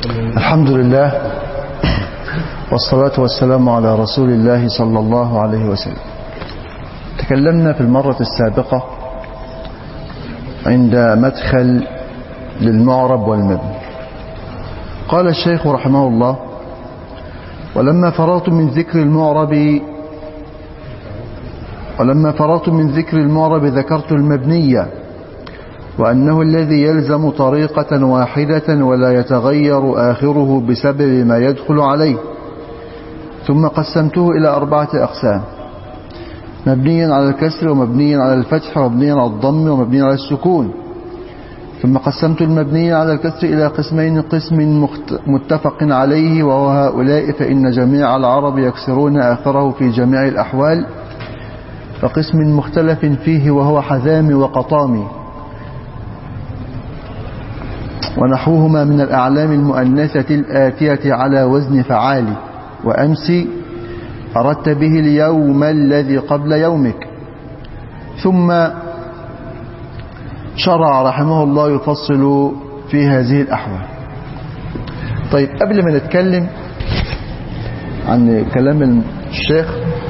الحمد لله والصلاة والسلام على رسول الله صلى الله عليه وسلم تكلمنا في المرة السابقة عند مدخل للمعرب والمبني قال الشيخ رحمه الله ولما فرغت من ذكر المعرب ولما فرغت من ذكر المعرب ذكرت المبنية وأنه الذي يلزم طريقة واحدة ولا يتغير آخره بسبب ما يدخل عليه ثم قسمته إلى أربعة أقسام مبنيا على الكسر ومبنيا على الفتح ومبنيا على الضم ومبنيا على السكون ثم قسمت المبني على الكسر إلى قسمين قسم متفق عليه وهو هؤلاء فإن جميع العرب يكسرون آخره في جميع الأحوال فقسم مختلف فيه وهو حذام وقطام ونحوهما من الأعلام المؤنثة الآتية على وزن فعال وأمس أردت به اليوم الذي قبل يومك ثم شرع رحمه الله يفصل في هذه الأحوال طيب قبل ما نتكلم عن كلام الشيخ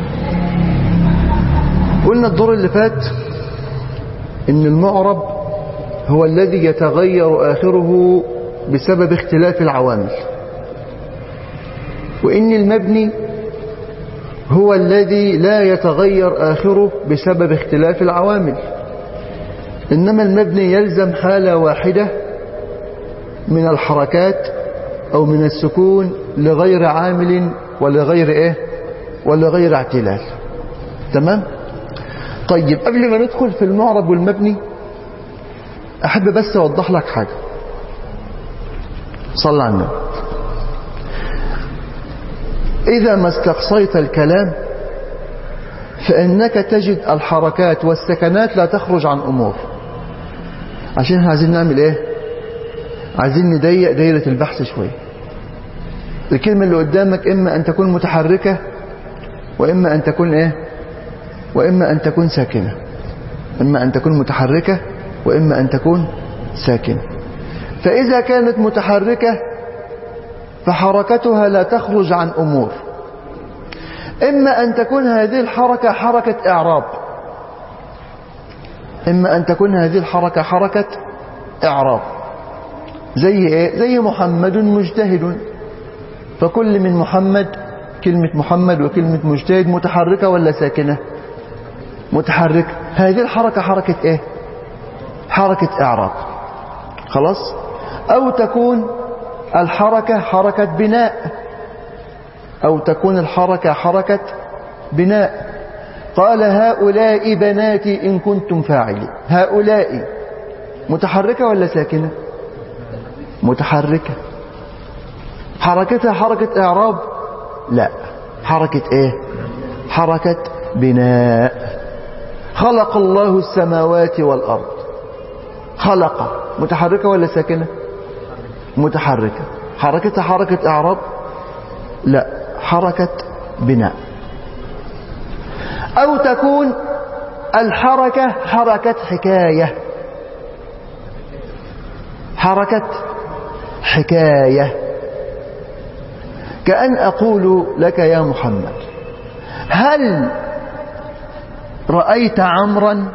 قلنا الدور اللي فات ان المعرب هو الذي يتغير آخره بسبب اختلاف العوامل وإن المبني هو الذي لا يتغير آخره بسبب اختلاف العوامل إنما المبني يلزم حالة واحدة من الحركات أو من السكون لغير عامل ولغير إيه ولغير اعتلال تمام طيب قبل ما ندخل في المعرب والمبني أحب بس أوضح لك حاجة صلى على النبي إذا ما استقصيت الكلام فإنك تجد الحركات والسكنات لا تخرج عن أمور عشان عايزين نعمل إيه عايزين نضيق دايرة البحث شوية الكلمة اللي قدامك إما أن تكون متحركة وإما أن تكون إيه وإما أن تكون ساكنة إما أن تكون متحركة وإما أن تكون ساكنة فإذا كانت متحركة فحركتها لا تخرج عن أمور إما أن تكون هذه الحركة حركة إعراب إما أن تكون هذه الحركة حركة إعراب زي إيه؟ زي محمد مجتهد فكل من محمد كلمة محمد وكلمة مجتهد متحركة ولا ساكنة متحركة هذه الحركة حركة إيه حركة إعراب خلاص أو تكون الحركة حركة بناء أو تكون الحركة حركة بناء قال هؤلاء بناتي إن كنتم فاعلين هؤلاء متحركة ولا ساكنة متحركة حركتها حركة إعراب لا حركة إيه حركة بناء خلق الله السماوات والأرض خلق متحركة ولا ساكنة متحركة حركتها حركة إعراب لا حركة بناء أو تكون الحركة حركة حكاية حركة حكاية كأن أقول لك يا محمد هل رأيت عمرا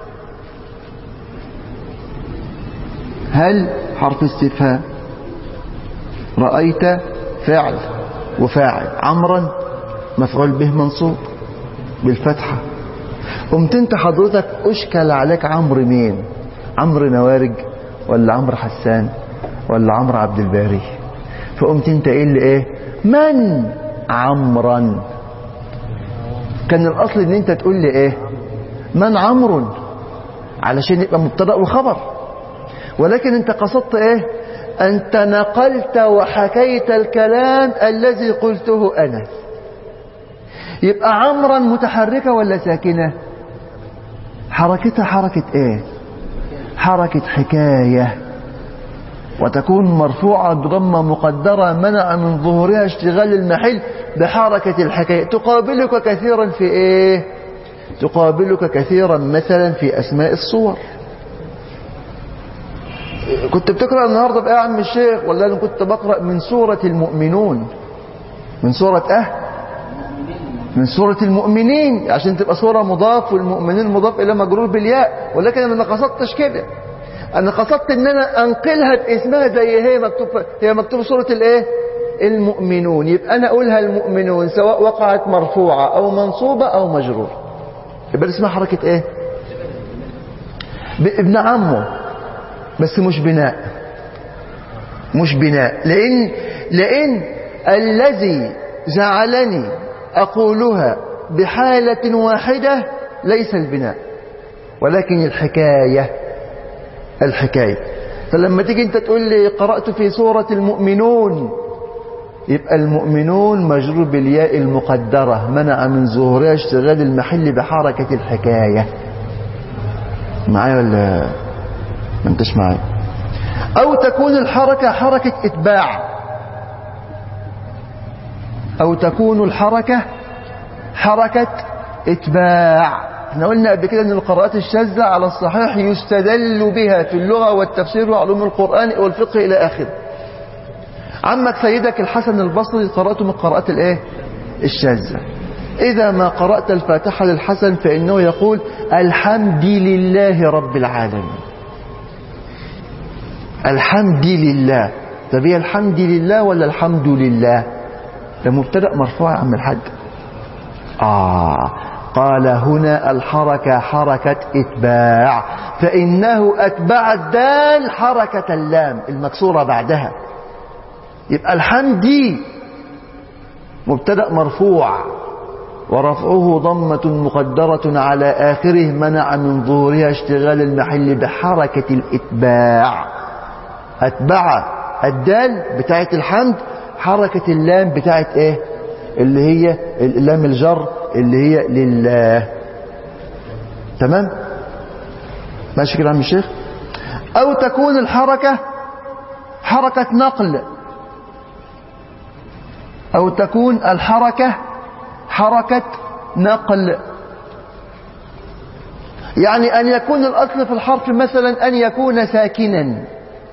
هل حرف استفهام رأيت فعل وفاعل عمرا مفعول به منصوب بالفتحة قمت انت حضرتك اشكل عليك عمرو مين عمرو نوارج ولا عمرو حسان ولا عمرو عبد الباري فقمت انت ايه اللي ايه من عمرا كان الاصل ان انت تقول لي ايه من عمرو علشان يبقى مبتدا وخبر ولكن انت قصدت ايه انت نقلت وحكيت الكلام الذي قلته انا يبقى عمرا متحركة ولا ساكنة حركتها حركة ايه حركة حكاية وتكون مرفوعة بضمة مقدرة منع من ظهورها اشتغال المحل بحركة الحكاية تقابلك كثيرا في ايه تقابلك كثيرا مثلا في اسماء الصور كنت بتقرأ النهاردة بقى يا عم الشيخ ولا أنا كنت بقرأ من سورة المؤمنون من سورة أه من سورة المؤمنين عشان تبقى سورة مضاف والمؤمنين مضاف إلى مجرور بالياء ولكن أنا ما قصدتش كده أنا قصدت إن أنا أنقلها باسمها زي هي مكتوب هي مكتوب سورة الإيه المؤمنون يبقى أنا أقولها المؤمنون سواء وقعت مرفوعة أو منصوبة أو مجرور يبقى اسمها حركة إيه ابن عمه بس مش بناء مش بناء لأن لأن الذي جعلني أقولها بحالة واحدة ليس البناء ولكن الحكاية الحكاية فلما تيجي انت تقول لي قرأت في سورة المؤمنون يبقى المؤمنون مجرور بالياء المقدرة منع من ظهورها اشتغال المحل بحركة الحكاية معايا ولا ما انتش معايا او تكون الحركة حركة اتباع او تكون الحركة حركة اتباع احنا قلنا قبل كده ان القراءات الشاذة على الصحيح يستدل بها في اللغة والتفسير وعلوم القرآن والفقه الى اخره عمك سيدك الحسن البصري قرأته من القراءات الايه الشاذة إذا ما قرأت الفاتحة للحسن فإنه يقول الحمد لله رب العالمين الحمد لله طب هي الحمد لله ولا الحمد لله ده مبتدا مرفوع يا عم الحاج آه قال هنا الحركة حركة إتباع فإنه أتبع الدال حركة اللام المكسورة بعدها يبقى الحمد مبتدا مرفوع ورفعه ضمة مقدرة على آخره منع من ظهورها اشتغال المحل بحركة الإتباع أتبع الدال بتاعة الحمد حركة اللام بتاعة ايه اللي هي اللام الجر اللي هي لله تمام ماشي كده يا عم الشيخ او تكون الحركة حركة نقل او تكون الحركة حركة نقل يعني ان يكون الاصل في الحرف مثلا ان يكون ساكنا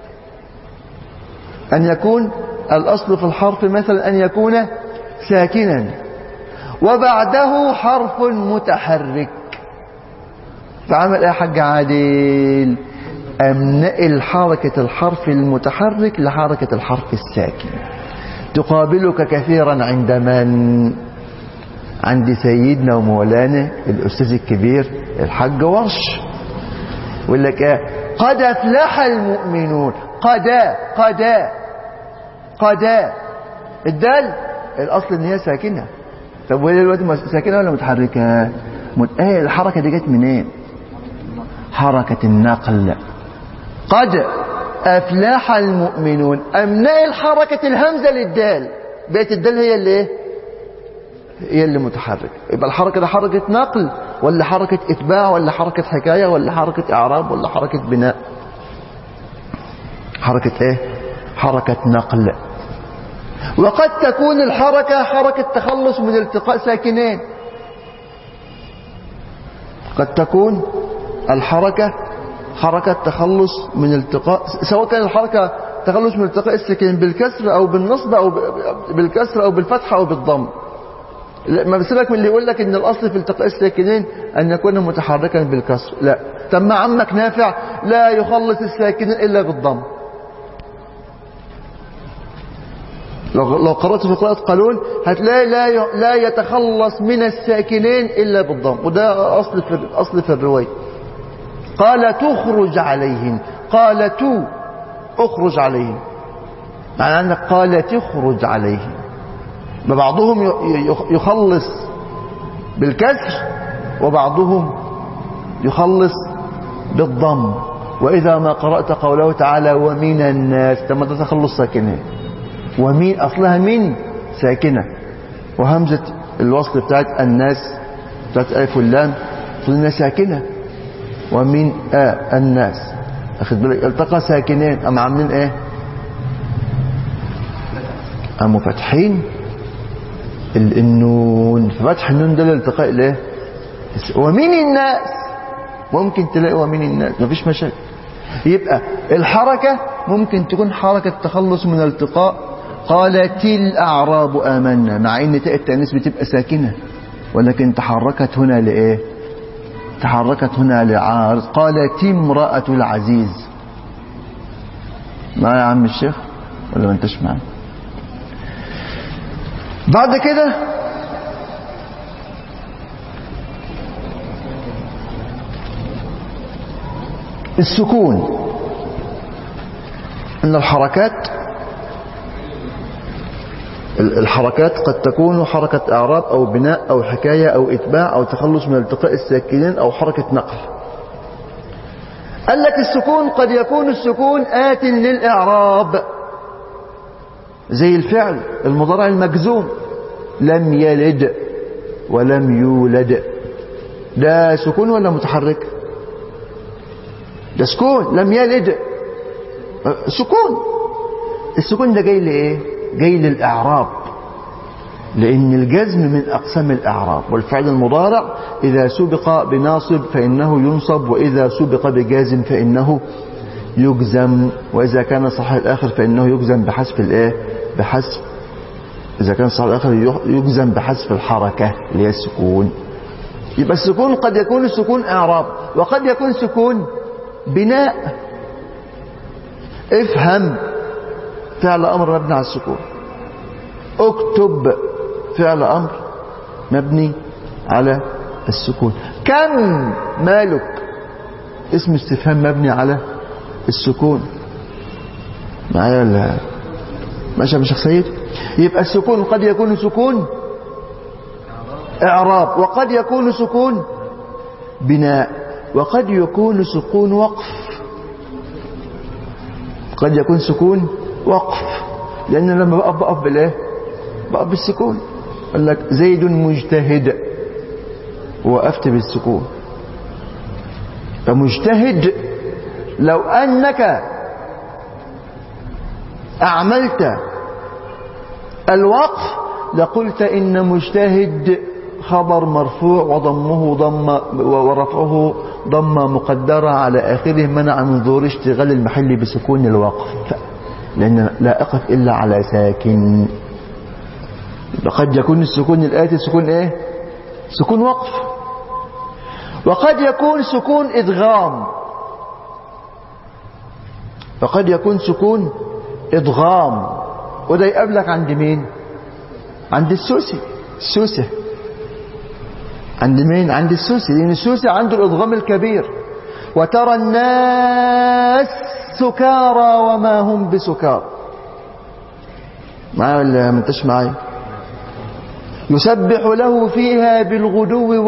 أن يكون الأصل في الحرف مثلا أن يكون ساكنا وبعده حرف متحرك فعمل ايه يا حاج عادل أمنقل حركة الحرف المتحرك لحركة الحرف الساكن تقابلك كثيرا عند من عند سيدنا ومولانا الأستاذ الكبير الحاج ورش يقول لك ايه قد افلح المؤمنون قدا قدا قدا الدال الاصل ان هي ساكنه طب وهي دلوقتي ساكنه ولا متحركه مت... ايه الحركه دي جت منين حركه النقل قد افلح المؤمنون امنع حركه الهمزه للدال بقت الدال هي اللي ايه هي اللي متحرك يبقى الحركه دي حركه نقل ولا حركه اتباع ولا حركه حكايه ولا حركه اعراب ولا حركه بناء حركه ايه حركه نقل وقد تكون الحركة حركة تخلص من التقاء ساكنين قد تكون الحركة حركة تخلص من التقاء سواء كان الحركة تخلص من التقاء الساكنين بالكسر أو بالنصب أو بالكسر أو بالفتحة أو بالضم ما بسيبك من اللي يقول لك ان الاصل في التقاء الساكنين ان يكون متحركا بالكسر لا طب ما عمك نافع لا يخلص الساكنين الا بالضم لو لو قرأت في قراءة قانون هتلاقي لا لا يتخلص من الساكنين إلا بالضم وده أصل في أصل في الرواية قال تخرج عليهم قال تو اخرج عليهم معنى أنك قال تخرج عليهم بعضهم يخلص بالكسر وبعضهم يخلص بالضم وإذا ما قرأت قوله تعالى ومن الناس تم تخلص ساكنين ومين أصلها من ساكنة وهمزة الوصل بتاعت الناس بتاعت ألف واللام قلنا ساكنة ومن آه الناس أخذ بالك التقى ساكنين أم عاملين إيه أم فاتحين النون ففتح النون ده الالتقاء الايه ومن الناس ممكن تلاقي ومن الناس مفيش مشاكل يبقى الحركة ممكن تكون حركة تخلص من التقاء قالت الأعراب آمنا مع ان تاء التأنيث بتبقى ساكنة ولكن تحركت هنا لإيه تحركت هنا لعارض قالت امرأة العزيز معايا يا عم الشيخ ولا ما انتش معايا بعد كده السكون ان الحركات الحركات قد تكون حركة اعراب او بناء او حكاية او اتباع او تخلص من التقاء الساكنين او حركة نقل قال لك السكون قد يكون السكون آت للإعراب زي الفعل المضارع المجزوم لم يلد ولم يولد ده سكون ولا متحرك ده سكون لم يلد سكون السكون ده جاي لإيه جاي للإعراب لأن الجزم من أقسام الإعراب والفعل المضارع إذا سبق بناصب فإنه ينصب وإذا سبق بجازم فإنه يجزم وإذا كان صحيح الآخر فإنه يجزم بحذف الإيه بحذف إذا كان صحيح الآخر يجزم بحذف الحركة اللي هي السكون يبقى السكون قد يكون السكون إعراب وقد يكون سكون بناء افهم فعل أمر مبني على السكون اكتب فعل أمر مبني على السكون كم مالك اسم استفهام مبني على السكون معايا ولا ماشي يا شيخ سيد يبقى السكون قد يكون سكون اعراب وقد يكون سكون بناء وقد يكون سكون وقف قد يكون سكون وقف لان لما بقف بقف بالايه بقف بالسكون قال لك زيد مجتهد وقفت بالسكون فمجتهد لو أنك أعملت الوقف لقلت إن مجتهد خبر مرفوع وضمه ضم ورفعه ضمة مقدرة على آخره منع من ظهور اشتغال المحل بسكون الوقف لأن لا أقف إلا على ساكن قد يكون السكون الآتي سكون إيه سكون وقف وقد يكون سكون إدغام وقد يكون سكون إدغام وده يقابلك عند مين عند السوسي السوسة عند مين عند السوسي لأن السوسي عنده الإدغام الكبير وترى الناس سكارى وما هم بسكار معايا ولا ما انتش معايا يسبح له فيها بالغدو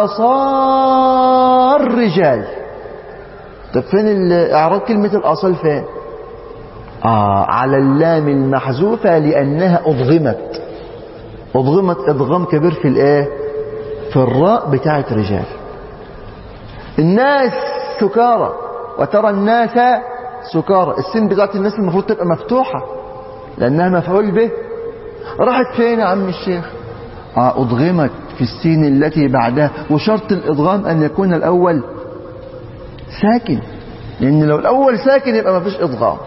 والآصال رجال طب فين اعراب كلمة الآصال فين آه على اللام المحذوفة لأنها أضغمت أضغمت إضغام كبير في الإيه في الراء بتاعت رجال الناس سكارى وترى الناس سكارى السين بتاعت الناس المفروض تبقى مفتوحة لأنها مفعول به راحت فين يا عم الشيخ آه أضغمت في السين التي بعدها وشرط الإضغام أن يكون الأول ساكن لأن لو الأول ساكن يبقى ما فيش إضغام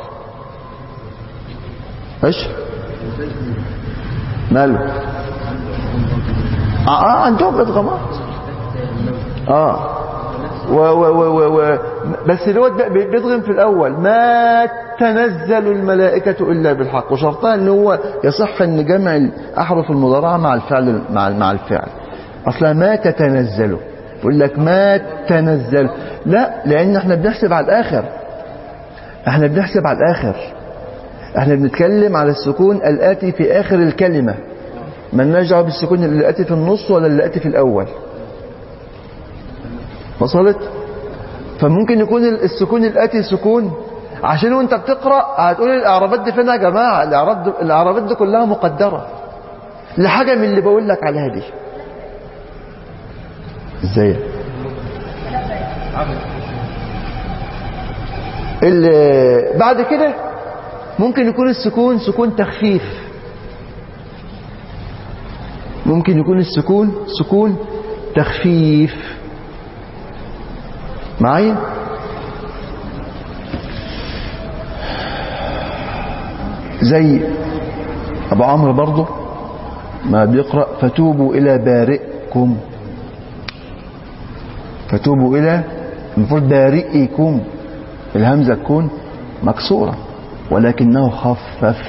ايش ماله اه, آه عندهم إضغامات اه و و و و و بس الواد بيضغم في الأول ما تنزل الملائكة إلا بالحق وشرطها أن هو يصح أن جمع الأحرف المضارعة مع الفعل مع مع الفعل أصلا ما تتنزل يقول لك ما تنزل لا لأن احنا بنحسب على الآخر احنا بنحسب على الآخر احنا بنتكلم على السكون الآتي في آخر الكلمة ما نرجع بالسكون اللي آتي في النص ولا اللي آتي في الأول وصلت فممكن يكون السكون الآتي سكون عشان وانت بتقرأ هتقول الإعرابات دي فين يا جماعة الإعرابات دي كلها مقدرة لحاجة من اللي بقول لك عليها دي ازاي بعد كده ممكن يكون السكون سكون تخفيف ممكن يكون السكون سكون تخفيف معايا زي ابو عمرو برضه ما بيقرأ فتوبوا الى بارئكم فتوبوا الى المفروض بارئكم الهمزة تكون مكسورة ولكنه خفف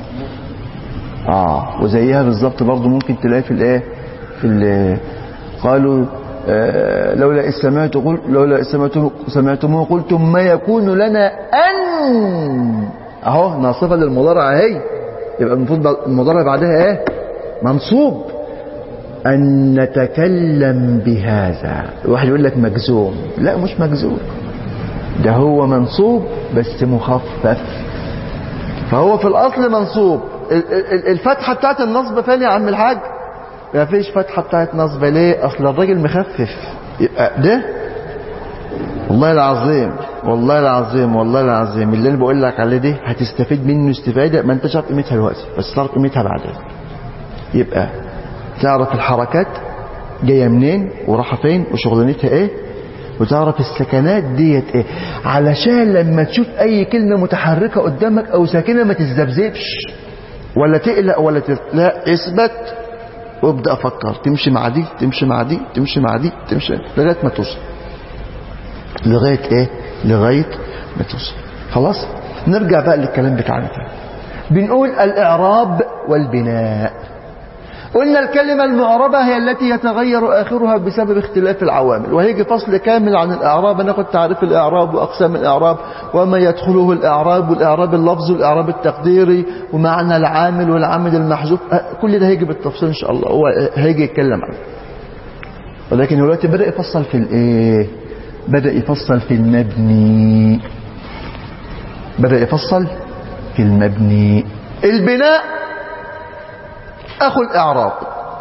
اه وزيها بالظبط برضه ممكن تلاقي في الايه في ال قالوا آه لولا إذ سمعت قل لولا إذ سمعتم سمعتموه قلتم ما يكون لنا أن أهو ناصفة للمضارع أهي يبقى المفروض المضارع بعدها إيه منصوب أن نتكلم بهذا الواحد يقول لك مجزوم لا مش مجزوم ده هو منصوب بس مخفف فهو في الأصل منصوب الفتحة بتاعت النصب فين يا عم الحاج ما فيش فتحة بتاعت نصب ليه اصل الراجل مخفف يبقى ده والله العظيم والله العظيم والله العظيم اللي انا بقول لك عليه ده هتستفيد منه استفادة ما انتش عارف قيمتها دلوقتي بس تعرف قيمتها بعدين يبقى تعرف الحركات جايه منين ورايحه فين وشغلانتها ايه وتعرف السكنات ديت ايه علشان لما تشوف اي كلمه متحركه قدامك او ساكنه ما تتذبذبش ولا تقلق ولا تت... لا اثبت وابدا افكر تمشي مع دي تمشي مع دي تمشي مع دي تمشي لغايه ما توصل لغايه ايه لغايه ما توصل خلاص نرجع بقى للكلام بتاعنا تاني بنقول الاعراب والبناء قلنا الكلمة المعربة هي التي يتغير آخرها بسبب اختلاف العوامل وهيجي فصل كامل عن الإعراب ناخد تعريف الإعراب وأقسام الإعراب وما يدخله الإعراب والإعراب اللفظي والإعراب التقديري ومعنى العامل والعامل المحذوف كل ده هيجي بالتفصيل إن شاء الله هو هيجي يتكلم عنه ولكن دلوقتي بدأ يفصل في الإيه بدأ يفصل في المبني بدأ يفصل في المبني البناء أخو الإعراب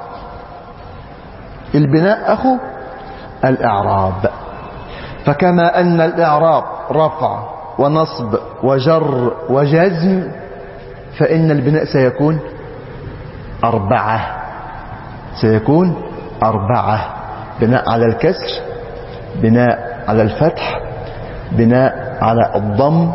البناء أخو الإعراب فكما أن الإعراب رفع ونصب وجر وجزم فإن البناء سيكون أربعة سيكون أربعة بناء على الكسر بناء على الفتح بناء على الضم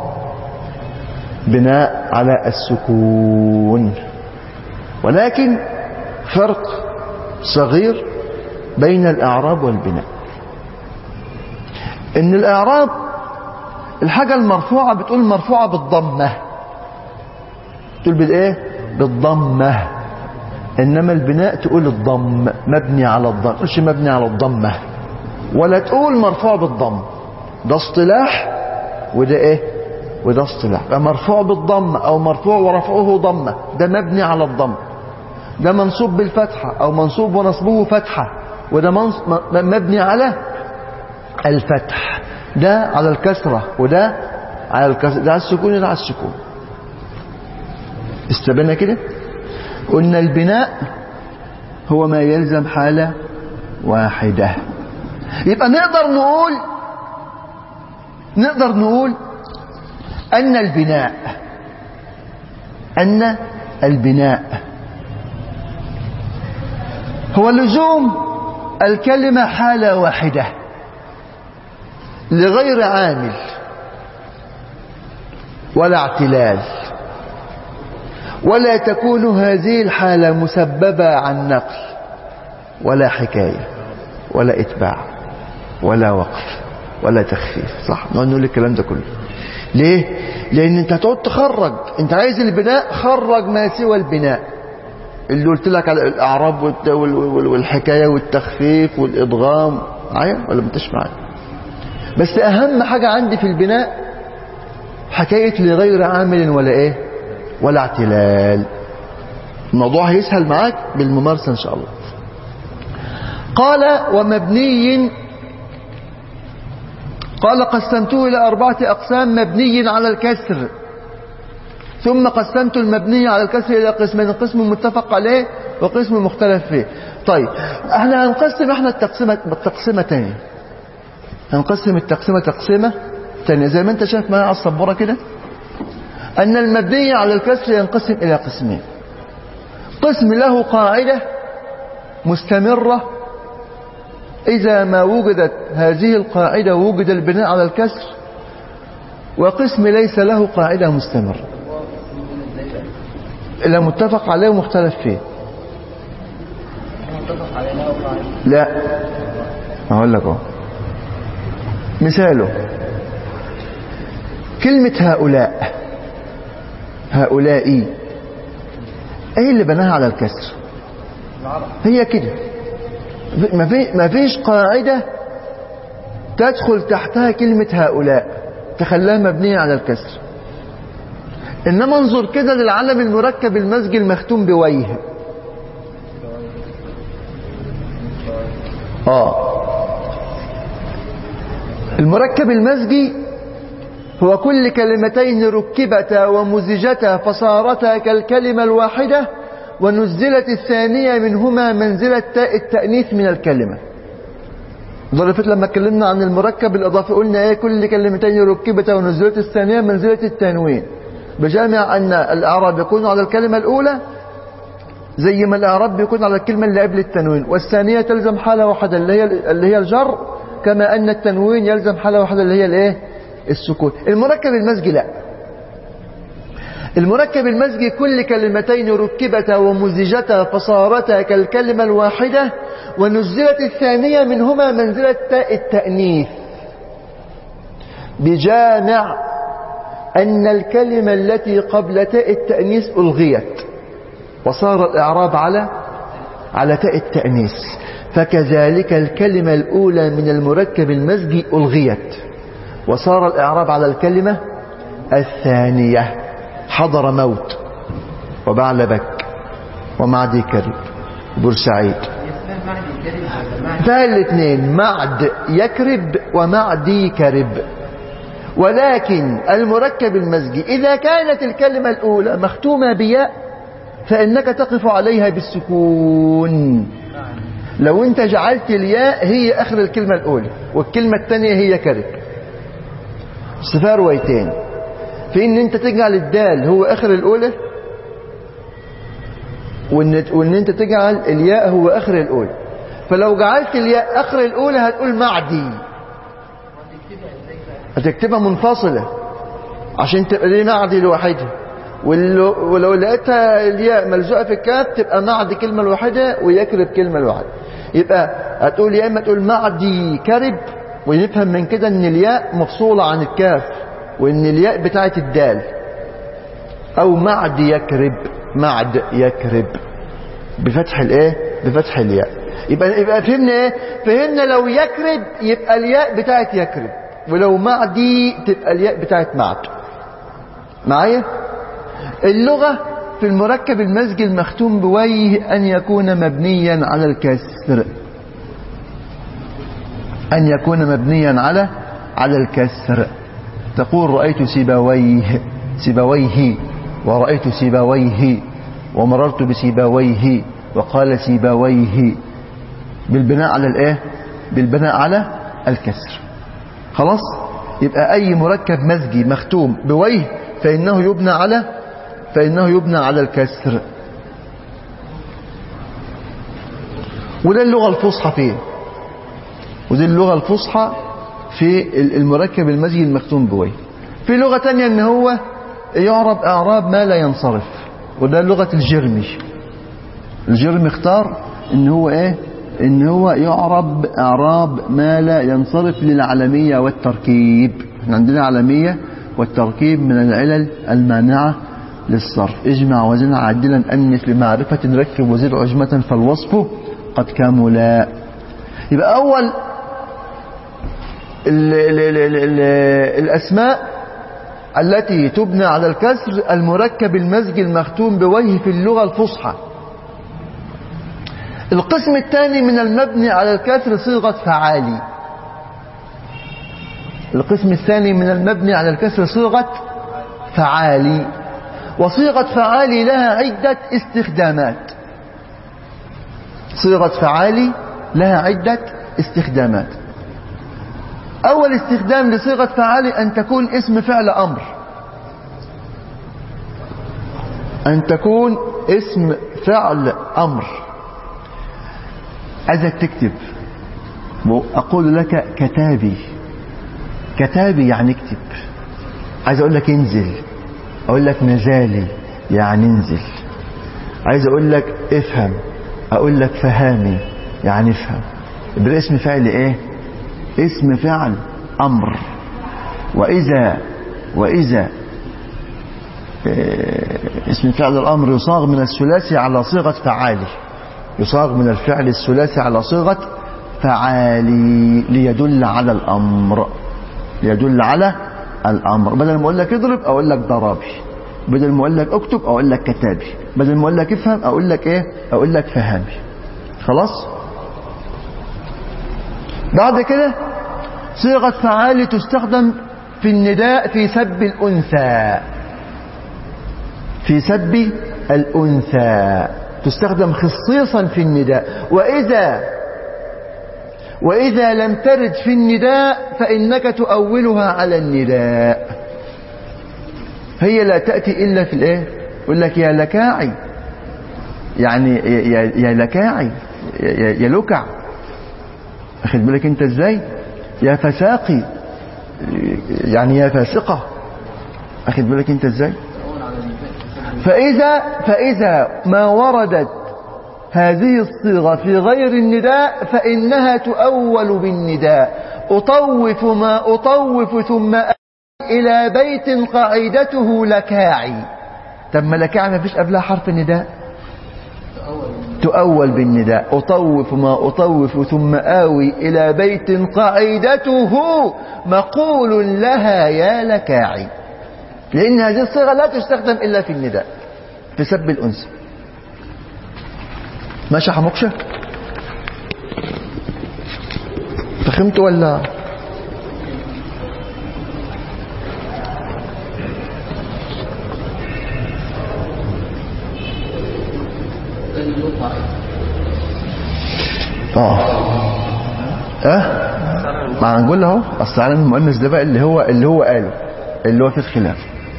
بناء على السكون ولكن فرق صغير بين الإعراب والبناء إن الإعراب الحاجة المرفوعة بتقول مرفوعة بالضمة تقول بالإيه بالضمة إنما البناء تقول الضم مبني على الضم تقولش مبني على الضمة ولا تقول مرفوع بالضم ده اصطلاح وده ايه وده اصطلاح مرفوع بالضم او مرفوع ورفعه ضمه ده مبني على الضم ده منصوب بالفتحة أو منصوب ونصبه فتحة وده مبني على الفتح ده على الكسرة وده على الكسرة ده على السكون وده على السكون استبنا كده قلنا البناء هو ما يلزم حالة واحدة يبقى نقدر نقول نقدر نقول أن البناء أن البناء هو لزوم الكلمة حالة واحدة لغير عامل ولا اعتلال ولا تكون هذه الحالة مسببة عن نقل ولا حكاية ولا إتباع ولا وقف ولا تخفيف صح نقول الكلام ده كله ليه لأن انت هتقعد تخرج انت عايز البناء خرج ما سوى البناء اللي قلت لك على الأعراب والحكاية والتخفيف والإضغام معايا ولا ما انتش معايا بس أهم حاجة عندي في البناء حكاية لغير عامل ولا إيه ولا اعتلال الموضوع هيسهل معاك بالممارسة إن شاء الله قال ومبني قال قسمته إلى أربعة أقسام مبني على الكسر ثم قسمت المبني على الكسر إلى قسمين قسم متفق عليه وقسم مختلف فيه طيب احنا هنقسم احنا التقسيمة التقسيمة تاني هنقسم التقسيمة تقسيمة تانية زي ما انت شايف معايا على السبورة كده أن المبني على الكسر ينقسم إلى قسمين قسم له قاعدة مستمرة إذا ما وجدت هذه القاعدة وجد البناء على الكسر وقسم ليس له قاعدة مستمرة لا متفق عليه ومختلف فيه متفق عليه لا وقع عليه لا اقول لك اهو مثاله كلمة هؤلاء هؤلاء ايه اللي بناها على الكسر العرب هي كده ما في ما فيش قاعدة تدخل تحتها كلمة هؤلاء تخليها مبنية على الكسر إنما انظر كده للعلم المركب المزجي المختوم بويه آه المركب المزجي هو كل كلمتين ركبتا ومزجتا فصارتا كالكلمة الواحدة ونزلت الثانية منهما منزلة تاء التأنيث من الكلمة ظرفت لما اتكلمنا عن المركب الإضافي قلنا ايه كل كلمتين ركبتا ونزلت الثانية منزلة التنوين بجامع أن الإعراب يكون على الكلمة الأولى زي ما الإعراب بيكون على الكلمة اللي قبل التنوين والثانية تلزم حالة واحدة اللي هي اللي هي الجر كما أن التنوين يلزم حالة واحدة اللي هي الايه السكون المركب المزجي لا المركب المزجي كل كلمتين ركبتا ومزجتا فصارتا كالكلمة الواحدة ونزلت الثانية منهما منزلة تاء التأنيث بجامع أن الكلمة التي قبل تاء التأنيث ألغيت وصار الإعراب على على تاء التأنيث فكذلك الكلمة الأولى من المركب المزجي ألغيت وصار الإعراب على الكلمة الثانية حضر موت وبعلبك ومعدي كرب بورسعيد اسمها معدي كريم ولا معدي فيها الاثنين معد يكرب ومعدي كرب ولكن المركب المزجي إذا كانت الكلمة الأولى مختومة بياء فإنك تقف عليها بالسكون لو انت جعلت الياء هي اخر الكلمة الاولى والكلمة الثانية هي كرب صفار روايتين في ان انت تجعل الدال هو اخر الاولى وان, وإن انت تجعل الياء هو اخر الاولى فلو جعلت الياء اخر الاولى هتقول معدي هتكتبها منفصلة عشان تبقى دي معدي لوحدها ولو, ولو لقيتها الياء ملزوقة في الكاف تبقى معدي كلمة الواحدة ويكرب كلمة الواحدة يبقى هتقول يا اما تقول معدي كرب ونفهم من كده ان الياء مفصولة عن الكاف وان الياء بتاعت الدال او معد يكرب معد يكرب بفتح الايه بفتح الياء يبقى يبقى فهمنا ايه فهمنا لو يكرب يبقى الياء بتاعت يكرب ولو معدي تبقى الياء بتاعت معد معايا اللغة في المركب المزجي المختوم بويه أن يكون مبنيا على الكسر أن يكون مبنيا على على الكسر تقول رأيت سيبويه سيبويه ورأيت سيبويه ومررت بسيبويه وقال سيبويه بالبناء على الايه بالبناء على الكسر خلاص يبقى أي مركب مزجي مختوم بويه فإنه يبنى على فإنه يبنى على الكسر وده اللغة الفصحى فيه ودي اللغة الفصحى في المركب المزجي المختوم بويه في لغة تانية ان هو يعرب اعراب ما لا ينصرف وده لغة الجرمي الجرمي اختار ان هو ايه ان هو يعرب اعراب ما لا ينصرف للعلمية والتركيب احنا عندنا علمية والتركيب من العلل المانعة للصرف اجمع وزن عادلا أنف لمعرفة ركب وزد عجمة فالوصف قد كملا يبقى أول ال ال ال ال ال الأسماء التي تبنى على الكسر المركب المزجي المختوم بوجه في اللغة الفصحى القسم الثاني من المبني على الكسر صيغة فعالي القسم الثاني من المبني على الكسر صيغة فعالي وصيغة فعالي لها عدة استخدامات صيغة فعالي لها عدة استخدامات أول استخدام لصيغة فعالي أن تكون اسم فعل أمر أن تكون اسم فعل أمر عايزك تكتب أقول لك كتابي كتابي يعني اكتب عايز أقول لك انزل أقول لك نزالي يعني انزل عايز اقول لك افهم اقول لك فهامي يعني افهم يبقى اسم فعل ايه اسم فعل امر واذا واذا إيه، اسم فعل الامر يصاغ من الثلاثي على صيغه فعالي يصاغ من الفعل الثلاثي على صيغه فعالي ليدل على الامر ليدل على الامر بدل ما اقول لك اضرب اقول لك ضربي بدل ما اقول لك اكتب اقول لك كتابي بدل ما اقول لك افهم اقول لك ايه اقول لك فهمي خلاص بعد كده صيغه فعالي تستخدم في النداء في سب الانثى في سب الانثى تستخدم خصيصا في النداء واذا وإذا لم ترد في النداء فإنك تؤولها على النداء هي لا تأتي إلا في الإيه يقول لك يا لكاعي يعني يا, يا لكاعي يا, يا لكع أخذ بالك أنت إزاي يا فساقي يعني يا فاسقة أخذ بالك أنت إزاي فإذا فإذا ما وردت هذه الصيغة في غير النداء فإنها تؤول بالنداء أطوف ما أطوف ثم إلى بيت قاعدته لكاعي طب ما لكاعي ما فيش قبلها حرف النداء تؤول بالنداء أطوف ما أطوف ثم آوي إلى بيت قاعدته مقول لها يا لكاعي لأن هذه الصيغة لا تستخدم إلا في النداء في سب الأنثى ماشي يا حموكشة فهمت ولا اه اه ما هنقول اهو اصل علم المؤنث ده بقى اللي هو اللي هو قاله اللي هو في الخلاف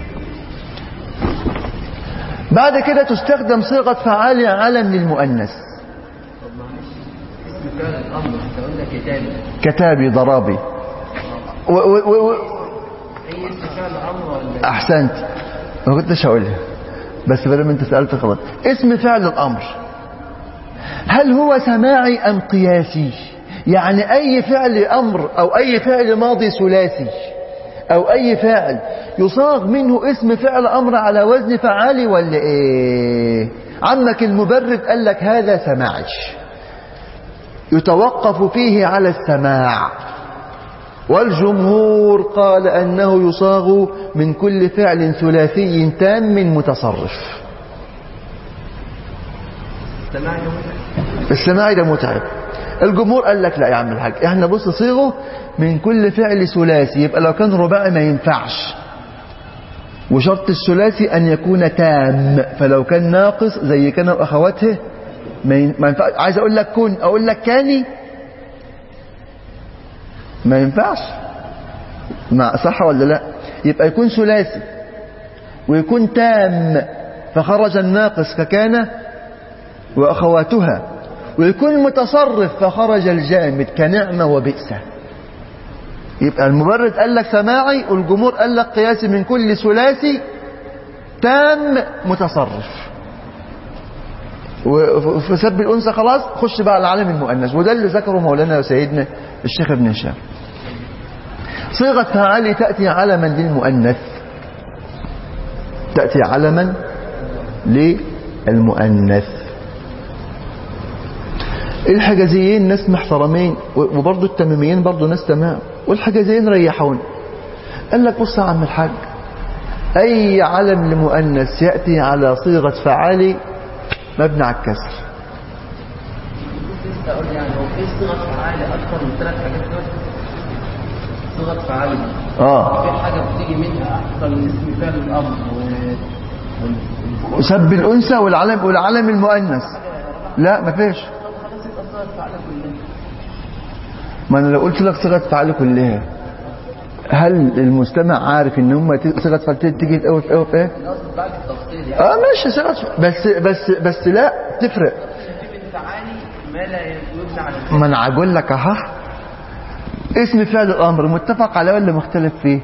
بعد كده تستخدم صيغة فعال علم للمؤنث اسم فعل الامر انت قلنا كتابي كتابي ضرابي و و و و اي اسم فعل امر ولا احسنت ما كنتش هقولها بس بدل ما انت سألت خلاص اسم فعل الامر هل هو سماعي ام قياسي يعني اي فعل امر او اي فعل ماضي ثلاثي او اي فاعل يصاغ منه اسم فعل امر على وزن فعالي ولا ايه عمك المبرد قال لك هذا سماعي يتوقف فيه على السماع والجمهور قال انه يصاغ من كل فعل ثلاثي تام متصرف سماع السماعي ده متعب الجمهور قال لك لا يا عم الحاج احنا بص صيغه من كل فعل ثلاثي يبقى لو كان رباعي ما ينفعش وشرط الثلاثي ان يكون تام فلو كان ناقص زي كان واخواته ما ين- ما ينفعش عايز اقول لك كن اقول لك كاني ما ينفعش ما صح ولا لا يبقى يكون ثلاثي ويكون تام فخرج الناقص ككان وأخواتها ويكون متصرف فخرج الجامد كنعمة وبئسة يبقى المبرد قال لك سماعي والجمهور قال لك قياسي من كل ثلاثي تام متصرف وفي سب الأنثى خلاص خش بقى على العالم المؤنث وده اللي ذكره مولانا وسيدنا الشيخ ابن هشام صيغة فعالي تأتي علما للمؤنث تأتي علما للمؤنث الحجازيين ناس محترمين وبرضه التميميين برضه ناس تمام والحجازيين ريحون قال لك بص يا عم الحاج أي علم لمؤنث يأتي على صيغة فعالي مبني على الكسر لسه اقول يعني هو في صيغه فعاله اكثر من ثلاث حاجات دول صيغه فعاله اه في حاجه بتيجي منها اكثر من اسم فعل الامر و... وال- وسب الأنثى والعلم والعلم المؤنث لا مفيش خلاص يبقى صيغه فعاله كلها ما انا لو قلت لك صيغه فعل كلها هل المستمع عارف ان هم ت- صيغه فعل تيجي في ايه وفي ايه وفي ايه القصد بعد التفصيل يعني اه ماشي صيغه فعل. بس بس بس لا تفرق في من فعالي ما لا يبنى على الفعل ما انا هقول لك اها اسم فعل الامر متفق عليه ولا مختلف فيه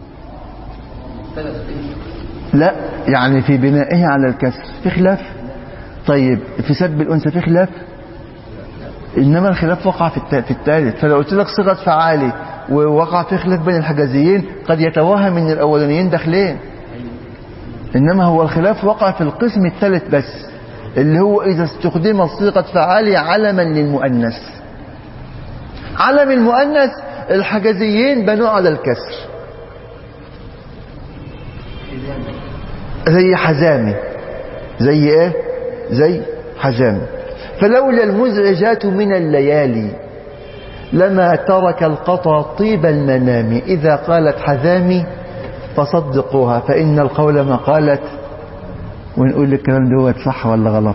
ثلاث فيه لا يعني في بنائه على الكسر في خلاف طيب في سب الأنثى في خلاف إنما الخلاف وقع في التا- في الثالث فلو قلت لك صيغة فعالي ووقع في خلاف بين الحجازيين قد يتوهم ان الأولانيين داخلين إنما هو الخلاف وقع في القسم الثالث بس اللي هو إذا استخدمت صيغة فعالي علما للمؤنث علم المؤنث الحجازيين بنوا على الكسر زي حزامي زي ايه زي حزامي فلولا المزعجات من الليالي لما ترك القطى طيب المنام إذا قالت حزامي فصدقوها فإن القول ما قالت ونقول الكلام دوت صح ولا غلط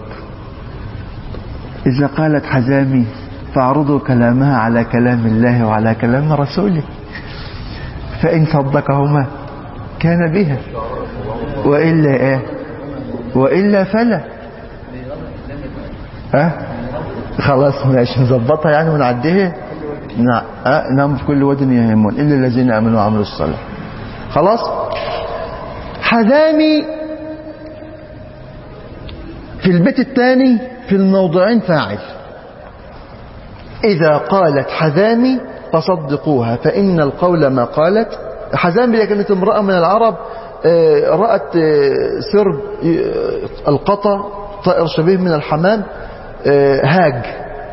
إذا قالت حزامي فاعرضوا كلامها على كلام الله وعلى كلام رسوله فإن صدقهما كان بها وإلا إيه وإلا فلا ها خلاص ماشي نظبطها يعني ونعديها نعم أه؟ نعم في كل واد يهمون إلا الذين آمنوا وعملوا الصالح خلاص حذامي في البيت الثاني في الموضعين فاعل إذا قالت حذامي فصدقوها فإن القول ما قالت حذامي هي كانت امرأة من العرب آه، رأت آه، سرب آه، القطا طائر شبيه من الحمام آه، هاج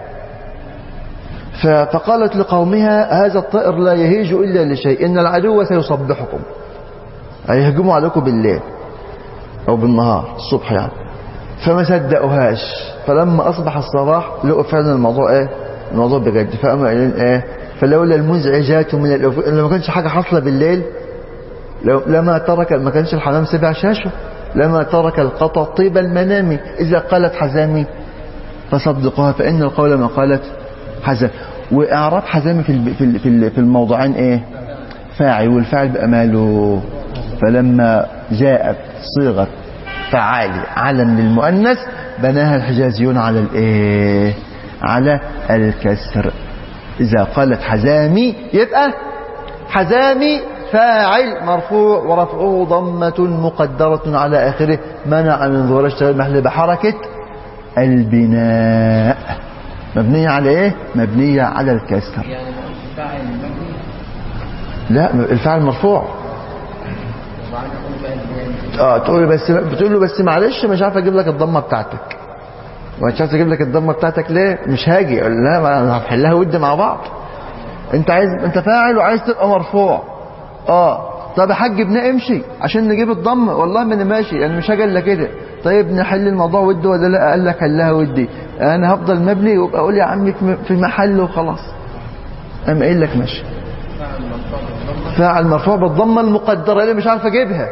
ف- فقالت لقومها هذا الطائر لا يهيج إلا لشيء إن العدو سيصبحكم هيهجموا عليكم بالليل أو بالنهار الصبح يعني فما صدقوهاش فلما أصبح الصباح لقوا فعلا الموضوع إيه الموضوع بجد فقاموا قايلين إيه فلولا المزعجات من الأف... لما كانش حاجة حاصلة بالليل لو لما ترك ما كانش الحمام سبع شاشه لما ترك القطع طيب المنام إذا قالت حزامي فصدقوها فإن القول ما قالت حزم وإعراب حزامي في الب- في ال- في ال- في الموضوعين إيه فاعل والفاعل بأماله فلما جاءت صيغة فعالي علم للمؤنث بناها الحجازيون على الإيه على الكسر إذا قالت حزامي يبقى حزامي فاعل مرفوع ورفعه ضمة مقدرة على آخره منع من ظهور اشتغال محل بحركة البناء مبنية على ايه مبنية على الكسر يعني ما قلتش فاعل مبني لا الفعل مرفوع وبعدين اقول بقى البناء اه تقول له بس بتقول له بس معلش مش عارف اجيب لك الضمه بتاعتك ومش عارف اجيب لك الضمه بتاعتك ليه مش هاجي يقول لا ما انا هنحلها ود مع بعض انت عايز انت فاعل وعايز تبقى مرفوع اه طب يا حاج ابني امشي عشان نجيب الضمه والله ما انا ماشي انا مش هاجي الا كده طيب نحل الموضوع ود ولا لا قال لك حلها ودي انا هفضل مبني وابقى اقول يا عمي في- في محل وخلاص قام قايل لك ماشي فاعل مرفوع بالضمه فاعل مرفوع بالضمه المقدره اللي مش عارف اجيبها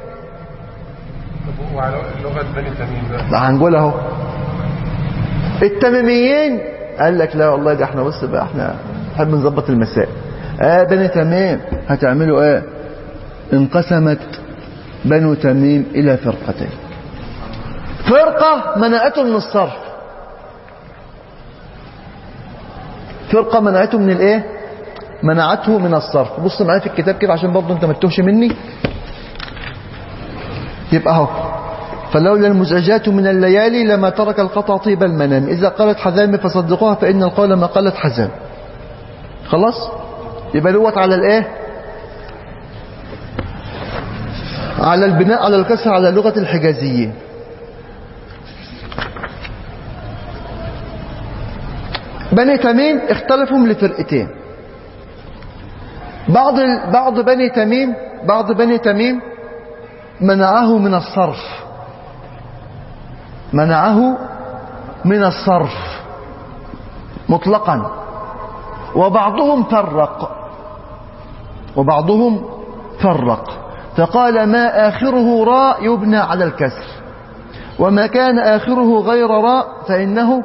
وعلى لغة بني تميم بقى هنقول اهو التميميين قال لك لا والله ده احنا بص بقى احنا نحب نظبط المسائل اه بني تميم هتعملوا ايه انقسمت بنو تميم الى فرقتين فرقة منعته من الصرف فرقة منعته من الايه منعته من الصرف بص معايا في الكتاب كده عشان برضه انت ما تتوهش مني يبقى اهو فلولا المزعجات من الليالي لما ترك القطع طيب المنام إذا قالت حزام فصدقوها فإن القول ما قالت حزام خلاص يبقى دوت على الايه على البناء على الكسر على لغة الحجازيين بني تميم اختلفوا لفرقتين بعض ال- بعض بني تميم بعض بني تميم منعه من الصرف منعه من الصرف مطلقا وبعضهم فرق وبعضهم فرق فقال ما آخره راء يبنى على الكسر وما كان آخره غير راء فإنه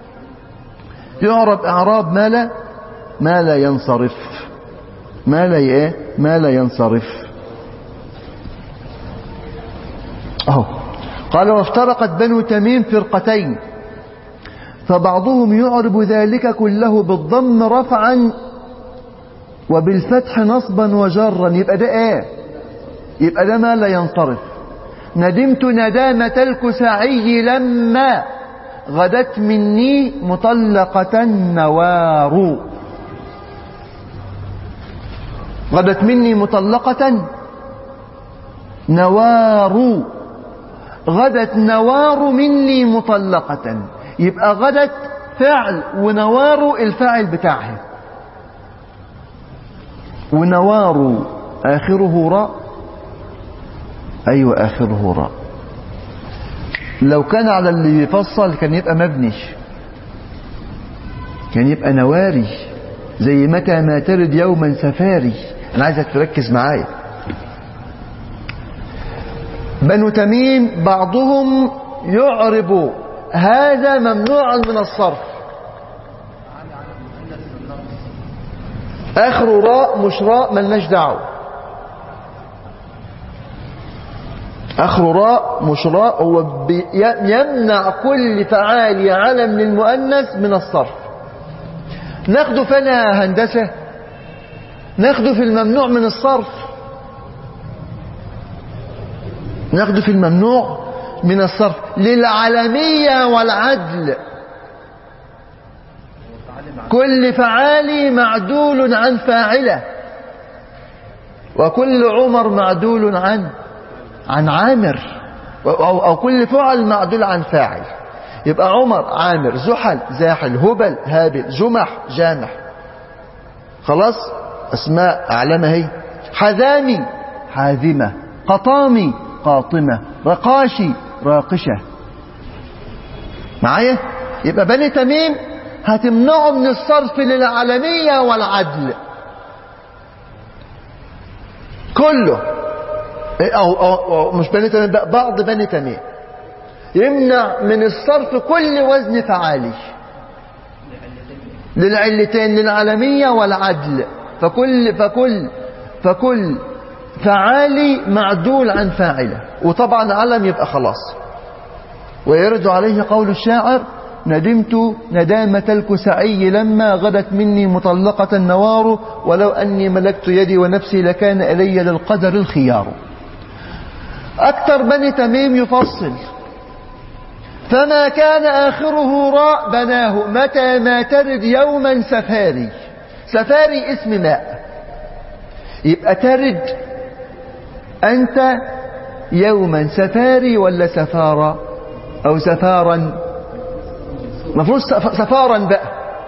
يعرب إعراب ما لا ما لا ينصرف ما لا إيه ما لا ينصرف أهو قال وافترقت بنو تميم فرقتين فبعضهم يعرب ذلك كله بالضم رفعا وبالفتح نصبا وجرا يبقى ده ايه يبقى ده ما لا ينصرف ندمت ندامة الكسعي لما غدت مني مطلقة نوار غدت مني مطلقة نوار غدت نوار مني مطلقة يبقى غدت فعل ونوار الفاعل بتاعها ونوار آخره راء أيوة آخره راء لو كان على اللي يفصل كان يبقى مبني كان يبقى نواري زي متى ما ترد يوما سفاري انا عايزك تركز معايا بنو تميم بعضهم يعرب هذا ممنوع من الصرف اخر راء مش راء ملناش دعوه اخر راء مش راء هو بي- يمنع كل فعال علم للمؤنث من الصرف ناخده فينا هندسة ناخده في الممنوع من الصرف ناخده في الممنوع من الصرف للعالمية والعدل كل فعال معدول عن فاعله وكل عمر معدول عن عن عامر أو, أو كل فعل معدول عن فاعل يبقى عمر عامر زحل زاحل هبل هابل جمح جامح خلاص اسماء اعلامها هي حذامي حاذمة قطامي قاطمة رقاشي راقشة معايا يبقى بني تميم هتمنعه من الصرف للعالمية والعدل كله أو, أو, أو مش بني تميم بقى بعض بني تميم يمنع من الصرف كل وزن فعالي للعلتين للعالمية والعدل فكل فكل فكل فعالي معدول عن فاعله وطبعا علم يبقى خلاص ويرد عليه قول الشاعر ندمت ندامة الكسعي لما غدت مني مطلقة النوار ولو أني ملكت يدي ونفسي لكان إلي للقدر الخيار أكثر بني تميم يفصل فما كان آخره راء بناه متى ما ترد يوما سفاري سفاري اسم ماء يبقى ترد أنت يوما سفاري ولا سفارة أو سفارا مفروض سف- سفارا بقى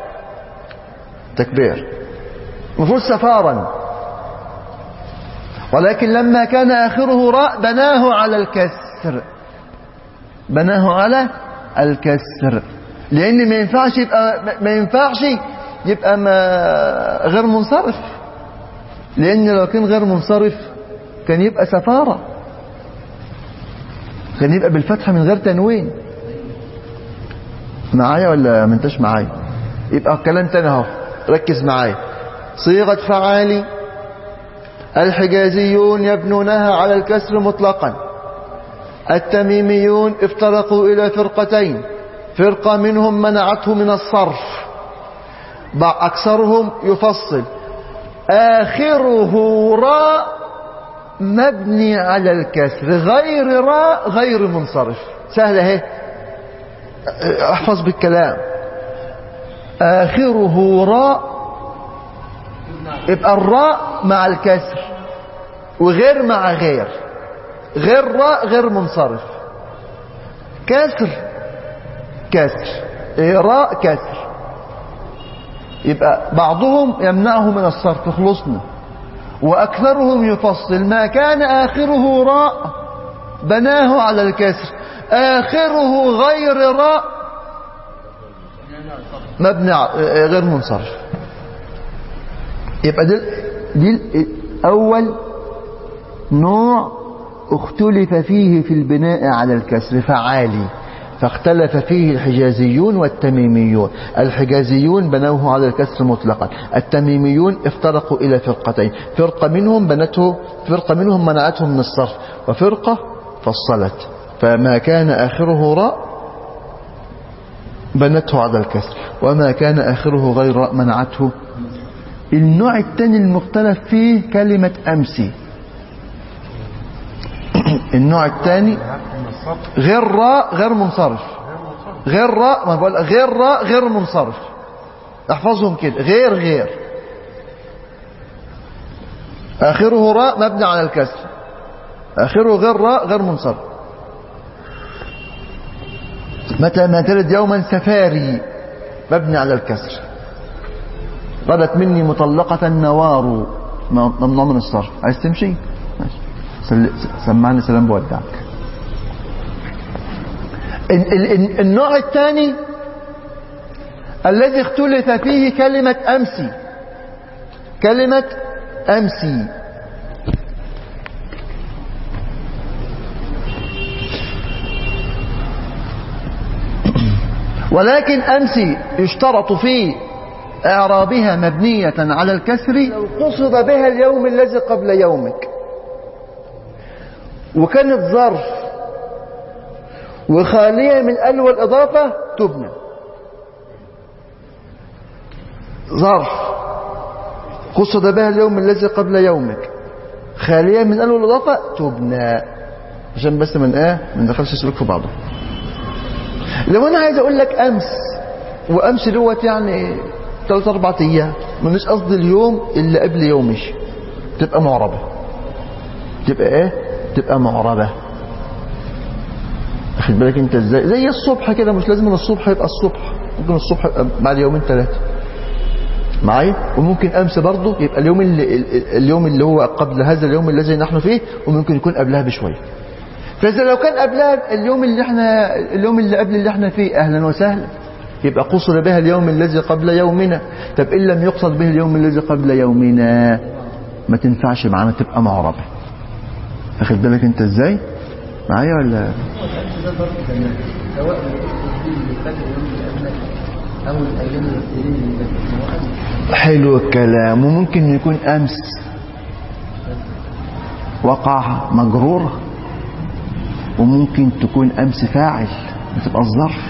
تكبير مفروض سفارا ولكن لما كان آخره راء بناه على الكسر بناه على الكسر لأن ما ينفعش يبقى ما ينفعش يبقى ما غير منصرف لأن لو كان غير منصرف كان يبقى سفارة كان يبقى بالفتحة من غير تنوين معايا ولا ما انتش معايا يبقى الكلام تاني اهو ركز معايا صيغة فعالي الحجازيون يبنونها على الكسر مطلقا التميميون افترقوا إلى فرقتين فرقة منهم منعته من الصرف بع- أكثرهم يفصل آخره راء مبني على الكسر غير راء غير منصرف سهلة اهي احفظ بالكلام آخره راء يبقى الراء مع الكسر وغير مع غير غير راء غير منصرف كسر كسر إيه، راء كسر يبقى بعضهم يمنعه من الصرف خلصنا وأكثرهم يفصل ما كان آخره راء بناه على الكسر آخره غير راء مبني ع- آه، غير منصرف يبقى دي, دي أول نوع اختلف فيه في البناء على الكسر فعالي فاختلف فيه الحجازيون والتميميون الحجازيون بنوه على الكسر مطلقا التميميون افترقوا إلى فرقتين فرقة منهم بنته فرقة منهم منعتهم من الصرف وفرقة فصلت فما كان آخره راء بنته على الكسر وما كان آخره غير راء منعته النوع الثاني المختلف فيه كلمة أمسي النوع الثاني من الصرف غير راء غير منصرف غير راء ما بقول غير راء غير منصرف احفظهم كده غير غير آخره راء مبني على الكسر آخره غير راء غير منصرف متى ما تلد يوما سفاري مبني على الكسر غدت مني مطلقة نوار ممنوع من الصرف عايز تمشي ماشي سل- سمعني سلام بودعك ال- ال- ال- النوع الثاني الذي اختلف فيه كلمة أمسي كلمة أمسي ولكن أمسي يشترط في إعرابها مبنية على الكسر لو قصد بها اليوم الذي قبل يومك وكانت ظرف وخالية من ألوى الإضافة تبنى ظرف قصد بها اليوم الذي قبل يومك خالية من ألوى الإضافة تبنى عشان بس من ايه ما ندخلش السلوك في بعضه لو انا عايز اقول لك امس وامس دوت يعني ثلاث اربع ايام مش قصدي اليوم اللي قبل يومش تبقى معربه تبقى ايه تبقى معربه واخد بالك انت ازاي زي الصبح كده مش لازم الصبح يبقى الصبح ممكن الصبح يبقى بعد يومين ثلاثه معايا وممكن امس برضه يبقى اليوم اللي اليوم اللي هو قبل هذا اليوم الذي نحن فيه وممكن يكون قبلها بشويه فاذا لو كان قبلها اليوم اللي احنا اليوم اللي قبل اللي احنا فيه اهلا وسهلا يبقى قصد بها اليوم الذي قبل يومنا طب ان لم يقصد به اليوم الذي قبل يومنا ما تنفعش معانا تبقى معربه واخد بالك انت ازاي معايا ولا والأمس ده ظرف زمان سواء الأسبوع اللي فات اليوم اللي قبلك أو الأيام السنين اللي فاتت هو أمس حلو الكلام وممكن يكون امس وقع مجرور وممكن تكون امس فاعل بتبقى الظرف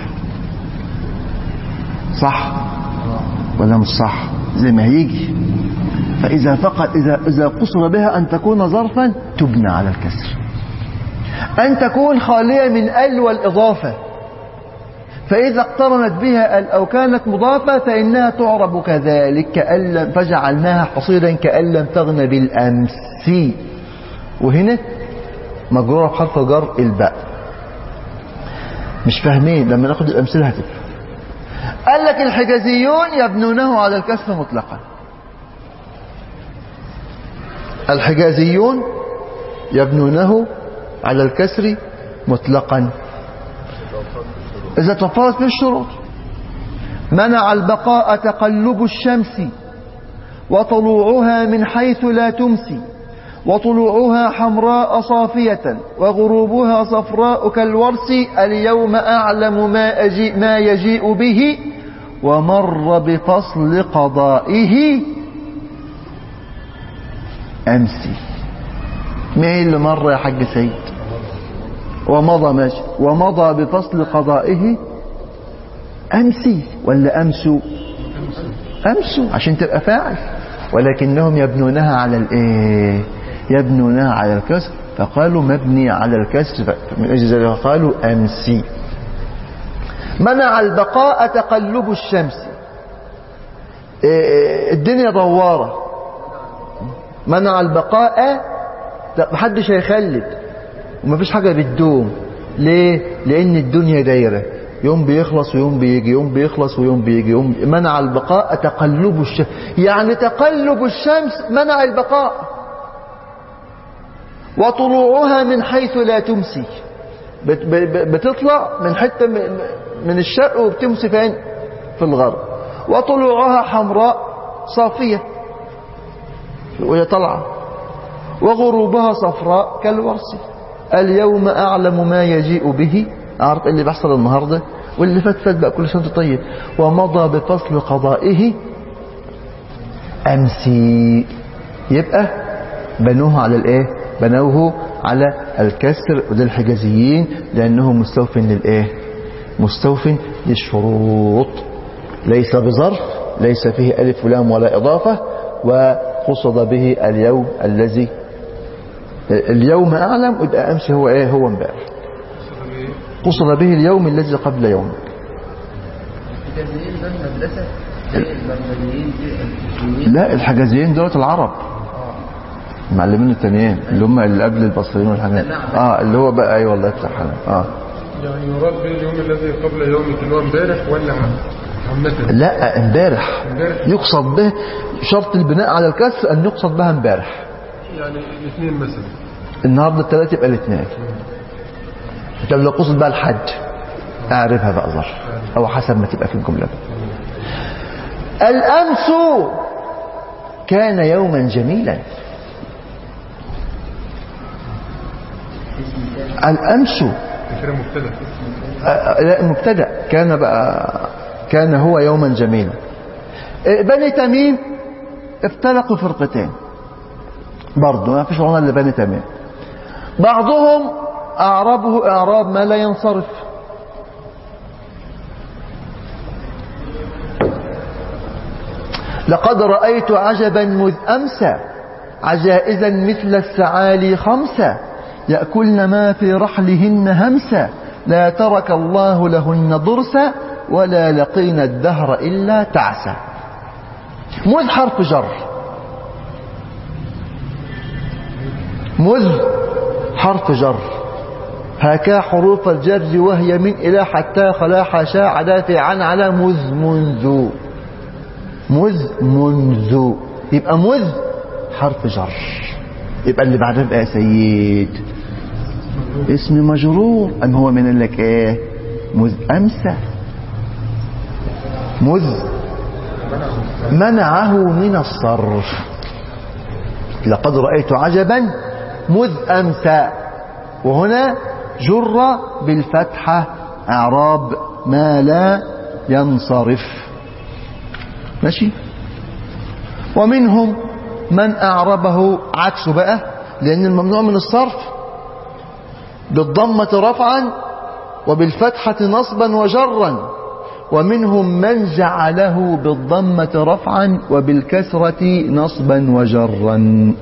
صح ولا مش صح زي ما هيجي فاذا فقط اذا اذا قصد بها ان تكون ظرفا تبنى على الكسر ان تكون خاليه من ال والاضافه فإذا اقترنت بها ال أو كانت مضافة فإنها تعرب كذلك كأن لم فجعلناها حصيدا كأن لم تغن بالأمس وهنا مجرورة بحرف جر الباء مش فاهمين لما ناخد الأمثلة هتفهم قال لك الحجازيون يبنونه على الكسر مطلقا الحجازيون يبنونه على الكسر مطلقا إذا توفرت فيه الشروط منع البقاء تقلب الشمس وطلوعها من حيث لا تمسي وطلوعها حمراء صافية وغروبها صفراء كالورس اليوم أعلم ما, أجيء ما يجيء به ومر بفصل قضائه أمسي مين اللي مر يا حاج سيد ومضى ماشي ومضى بفصل قضائه أمسي ولا أمسوا أمسوا عشان تبقى فاعل ولكنهم يبنونها على الإيه يبنونها على الكسر فقالوا مبني على الكسر من أجل ذلك قالوا أمسي منع البقاء تقلب الشمس إيه الدنيا دوارة منع البقاء محدش هيخلد ومفيش حاجة بتدوم ليه لان الدنيا دايرة يوم بيخلص ويوم بيجي يوم بيخلص ويوم بيجي يوم منع البقاء تقلب الشمس يعني تقلب الشمس منع البقاء وطلوعها من حيث لا تمسي بت- ب- بتطلع من حتة م- من الشرق وبتمسي فين في الغرب وطلوعها حمراء صافية وهي طالعة وغروبها صفراء كالورس اليوم أعلم ما يجيء به أعرف اللي بيحصل النهاردة واللي فات فات بقى كل سنة وأنت طيب ومضى بفصل قضائه أمسي يبقى بنوه على الإيه بنوه على الكسر وده الحجازيين لأنه مستوف للإيه مستوف للشروط ليس بظرف ليس فيه ألف ولام ولا إضافة وقصد به اليوم الذي اليوم أعلم يبقى أمس هو إيه هو امبارح قصد به اليوم الذي قبل يوم الحجازيين دول مدرسة زي البرمجيين دي الكويتيين لا الحجازيين دولة العرب المعلمين التانيين اللي هم اللي قبل البصريين والحاجات اه اللي هو بقى ايوه الله يفتح عليك. اه يعني يراد به اليوم الذي قبل يومك اللي هو امبارح ولا عام؟ عامة لا امبارح امبارح. يقصد به شرط البناء على الكسر ان يقصد بها امبارح يعني الاثنين مثلا النهارده الثلاث يبقى الاثنين طب لو قصد بقى الحج اعرفها بقى ظرف او حسب ما تبقى في الجمله الامس كان يوما جميلا الامس كده مبتدا آه، لا مبتدا كان بقى كان هو يوما جميلا آه، بني تميم افترقوا فرقتين برضه ما فيش والله الا بني تميم بعضهم اعرابه اعراب ما لا ينصرف لقد رأيت عجبا مذ أمسى عجائزا مثل السعالي خمسة يأكلن ما في رحلهن همسا لا ترك الله لهن ضرسا ولا لقين الدهر إلا تعسا مذ حرف جر مذ حرف جر هكا حروف الجر وهي من إلى حتى خلا حاشا عدا عن على مذ منذ مذ منذ يبقى مذ حرف جر يبقى اللي بعدها بقى سيد اسم مجرور أم هو من لك ايه مذ أمسى مذ منعه من الصرف لقد رأيت عجبا مذ أمسى وهنا جر بالفتحة أعراب ما لا ينصرف ماشي ومنهم من أعربه عكسه بقى لأن الممنوع من الصرف بالضمة رفعا وبالفتحة نصبا وجرا ومنهم من جعله بالضمة رفعا وبالكسرة نصبا وجرا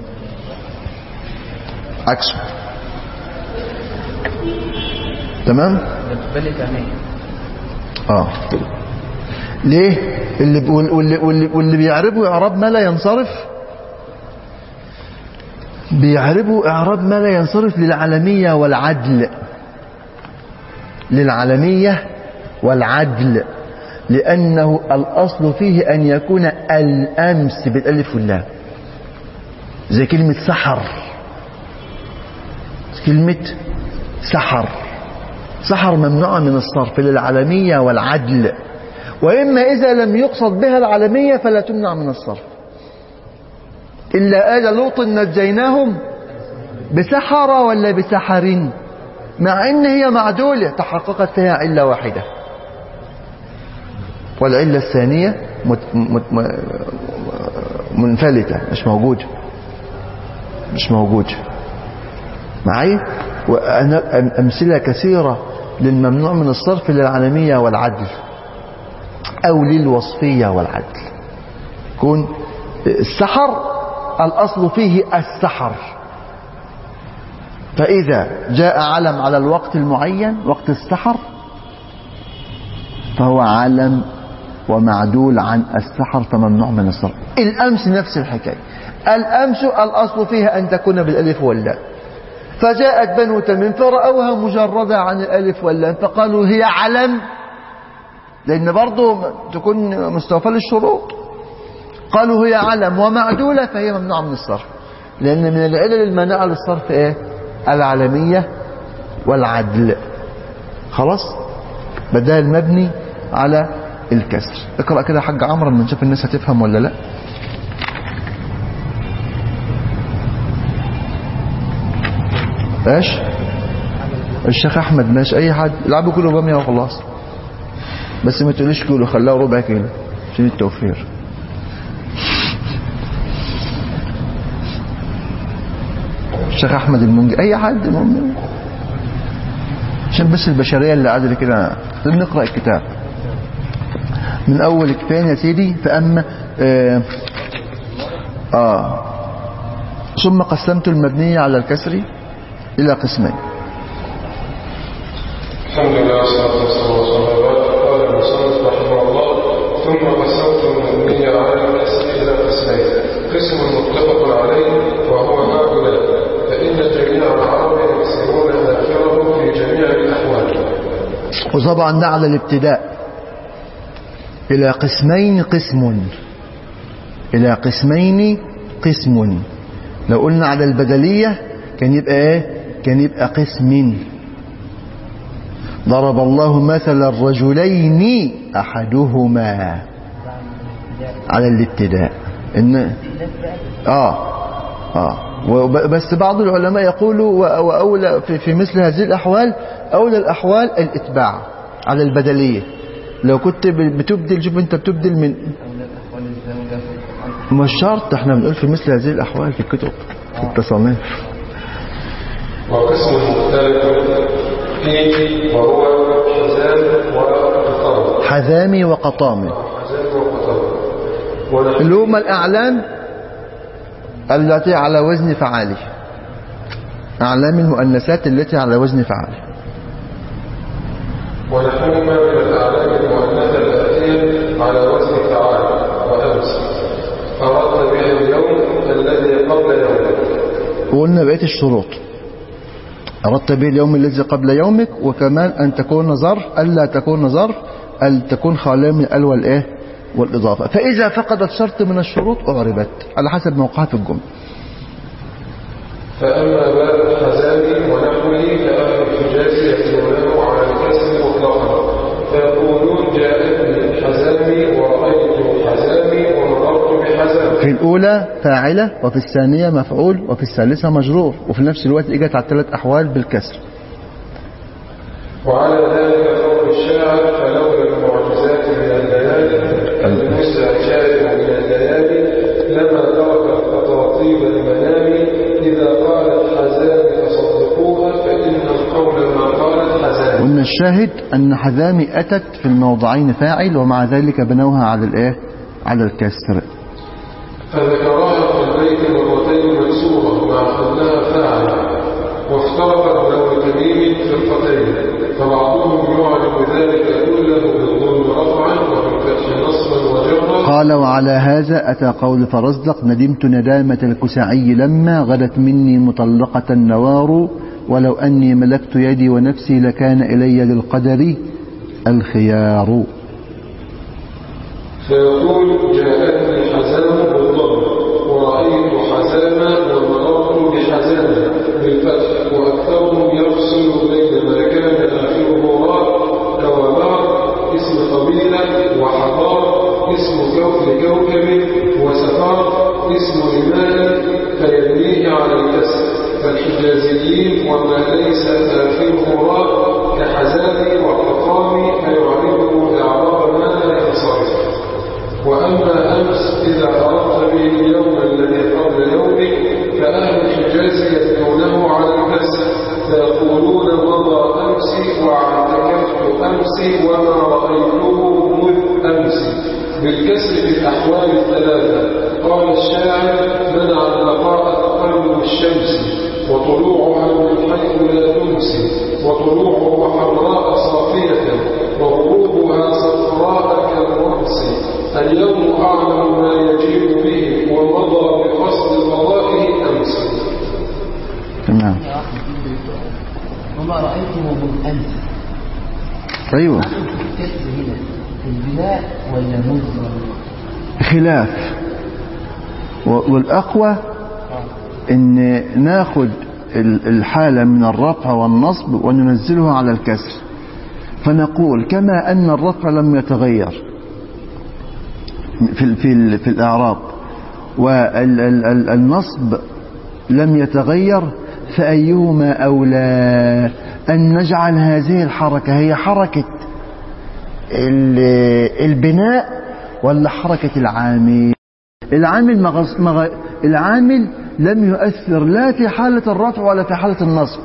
عكسه تمام بني تميم اه ليه اللي واللي, واللي, واللي بيعربوا اعراب ما لا ينصرف بيعربوا اعراب ما لا ينصرف للعالمية والعدل للعالمية والعدل لأنه الأصل فيه أن يكون الأمس بالألف واللام زي كلمة سحر كلمة سحر سحر ممنوعة من الصرف للعالمية والعدل وإما إذا لم يقصد بها العالمية فلا تمنع من الصرف إلا آل لوط نجيناهم بسحر ولا بسحر مع إن هي معدولة تحققت فيها علة واحدة والعلة الثانية مت مت منفلتة مش موجودة مش موجودة معي وأنا أمثلة كثيرة للممنوع من الصرف للعالمية والعدل أو للوصفية والعدل يكون السحر الأصل فيه السحر فإذا جاء علم على الوقت المعين وقت السحر فهو علم ومعدول عن السحر فممنوع من الصرف الأمس نفس الحكاية الأمس الأصل فيها أن تكون بالألف واللام فجاءت بنو تميم فرأوها مجردة عن الألف واللام فقالوا هي علم لأن برضه تكون مستوفى للشروط قالوا هي علم ومعدولة فهي ممنوعة من الصرف لأن من العلل المانعة للصرف إيه العالمية والعدل خلاص بدال مبني على الكسر اقرأ كده يا حاج عمرو اما نشوف الناس هتفهم ولا لا ايش الشيخ احمد ماشي اي حد العبوا كله باميه وخلاص بس ما تقوليش كيلو خلاه ربع كيلو عشان التوفير الشيخ احمد المنجي اي حد المهم عشان بس البشريه اللي قاعده كده نقرا الكتاب من اول كفايه يا سيدي فاما آه, اه ثم قسمت المبني على الكسر إلى قسمين الحمد لله والصلاة والسلام على رسول الله قال المصنف رحمه الله ثم قسمت المبني على الاسم إلى قسمين قسم متفق عليه وهو هؤلاء فإن جميع العرب يكسرون آخره في جميع الأحوال وطبعا ده على الابتداء إلى قسمين قسم إلى قسمين قسم لو قلنا على البدلية كان يبقى ايه كان يبقى قسم ضرب الله مثل الرجلين أحدهما على الابتداء إن آه آه وب- بس بعض العلماء يقولوا و- وأولى في, في مثل هذه الأحوال أولى الأحوال الإتباع على البدلية لو كنت ب- بتبدل شوف أنت بتبدل من مش شرط احنا بنقول في مثل هذه الأحوال في الكتب في التصانيف وقسم مختلف فيه وهو حزام وقطار حذامي وقطامي حزام وقطار اللي هم الأعلام التي على وزن فعالي أعلام المؤنثات التي على وزن فعالي ونحوهما من الأعلام المؤنثة الآتية على وزن فعال وأمس أردت به اليوم الذي قبل يومك وقلنا بقية الشروط أردت به اليوم الذي قبل يومك وكمان أن تكون ظرف ألا تكون ظرف أن تكون خالية من ال والإيه والإضافة فإذا فقدت شرط من الشروط أعربت على حسب موقعها في الجملة فأما باب الحزام ونحوه فأهل الحجاز يكتبونه على الكسر مطلقا فيقولون جاءتني حزامي ورأيت حزامي ومررت بحزامي في الأولى فاعلة وفي الثانية مفعول وفي الثالثة مجرور وفي نفس الوقت إجت على الثلاث أحوال بالكسر وعلى ذلك قول الشاعر فلولا المعجزات من الليالي المستعجال من الليالي لما ترك الخطاطيب المنام إذا قالت حزام فصدقوها فإن القول ما قالت حزام وإن الشاهد أن حذامي أتت في الموضعين فاعل ومع ذلك بنوها على الإيه على الكسر فذكرها في البيت مرتين مكسورة مع أنها فاعلة وافترقت بنو تميم فرقتين فبعضهم يعلم ذلك كله بالظلم رفعا وبالفتح نصبا وجرا قال وعلى هذا أتى قول فرزدق ندمت ندامة الكسعي لما غدت مني مطلقة النوار ولو أني ملكت يدي ونفسي لكان إلي للقدر الخيار فيقول جاءتني حزام بالضم ورأيت حزاما ومررت بحزاما بالفتح وأكثرهم يفصل بين ما كان آخره راء كوبار اسم قبيلة وحضار اسم كوكب كوكب وسفار اسم إمام فيبنيه على الكسر فالحجازيين وما ليس آخره راء كحزام وحطام فيعرفه إعراب ما لا ينصرف وأما أمس إذا أردت به اليوم الذي قبل يومك فأهل الحجاز يتلونه على الكسر فيقولون مضى أمس واعتكفت أمس وما رأيته مذ أمس بالكسر في الأحوال الثلاثة قال الشاعر منع اللقاء تقلب الشمس وطلوعها من حيث لا تمسي وطلوعها حمراء صافية وغروبها صفراء كالرمس اليوم أعلم ما يجيء به ومضى بقصد مضائه أمس تمام وما رأيته من أمس أيوة الكسر هنا في البناء ولا مذ خلاف و- والأقوى ان ناخد ال- الحالة من الرفع والنصب وننزلها على الكسر فنقول كما أن الرفع لم يتغير في ال- في ال- في الإعراب والنصب لم يتغير فأيهما أولى أن نجعل هذه الحركة هي حركة ال- البناء ولا حركة العامل العامل مغص... مغ... العامل لم يؤثر لا في حالة الرفع ولا في حالة النصب